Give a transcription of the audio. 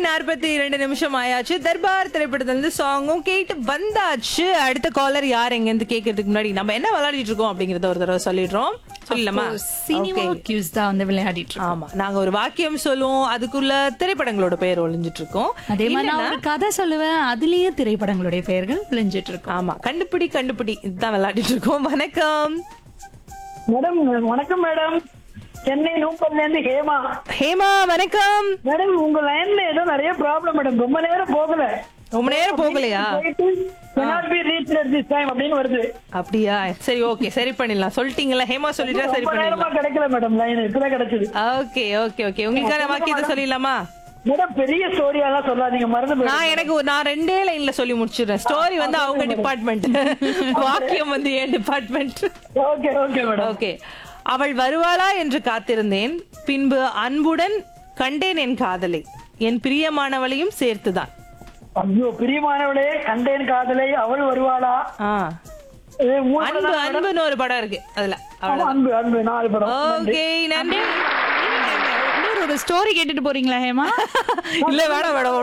நாற்பத்தி இரண்டு நிமிஷம் ஆயாச்சு தர்பார் திரைப்படத்துல இருந்து சாங்கும் கேட்டு வந்தாச்சு அடுத்த காலர் யார் எங்க இருந்து கேட்கறதுக்கு முன்னாடி நம்ம என்ன விளையாடிட்டு இருக்கோம் அப்படிங்கறத ஒரு தடவை சொல்லிடுறோம் சொல்லலாமா சினிமா Okay. கியூஸ் தான் வந்து விளையாடிட்டு இருக்கோம் ஆமா நாங்க ஒரு வாக்கியம் சொல்லுவோம் அதுக்குள்ள திரைப்படங்களோட பெயர் ஒளிஞ்சிட்டு இருக்கோம் அதே மாதிரி நான் ஒரு கதை சொல்லுவேன் அதுலயே திரைப்படங்களுடைய பெயர்கள் விளைஞ்சிட்டு இருக்கும் ஆமா கண்டுபிடி கண்டுபிடி இதுதான் விளையாடிட்டு இருக்கோம் வணக்கம் மேடம் வணக்கம் மேடம் சென்னை நூம்பல்ல இருந்து ஹேமா ஹேமா வணக்கம் மேடம் உங்க லைன்ல ஏதோ நிறைய ப்ராப்ளம் மேடம் ரொம்ப நேரம் போகல ரொம்ப நேரம் போகலையா போயிட்டு cannot be reached at this time அப்படின்னு வருது அப்படியா சரி ஓகே சரி பண்ணிடலாம் சொல்லிட்டீங்களா ஹேமா சொல்லிட்டா சரி ரொம்ப நேரமா பண்ணிடலாம் கிடைக்கல மேடம் லைன் இப்பதான் கிடைச்சது ஓகே ஓகே ஓகே உங்களுக்கான வாக்கியத்தை சொல்லிடலாமா மேடம் பெரிய ஸ்டோரியா எல்லாம் சொல்லாதீங்க மறந்து போயிடுங்க. நான் எனக்கு ஒரு- நான் ரெண்டே லைன்ல சொல்லி முடிச்சிடுறேன் ஸ்டோரி வந்து அவங்க டிபார்ட்மெண்ட் வாக்கியம் வந்து என் department okay okay madam okay அவள் வருவாளா என்று காத்திருந்தேன் பின்பு அன்புடன் கண்டேன் என் காதலை என் பிரியமானவளையும் சேர்த்துதான் ஐயோ பிரியமானவளே கண்டேன் காதலை அவள் வருவாளா ஆ. இது மூணு அன்பு படம் தான் அன்புன்னு ஒரு படம் இருக்கு அதுல ஆமா, அன்பு அன்பு நாலு படம் நன்றி. ஓகே நன்றி இன்னொரு ஒரு ஸ்டோரி கேட்டுட்டு போறீங்களா ஹேமா இல்ல வேணாம் வேணாம்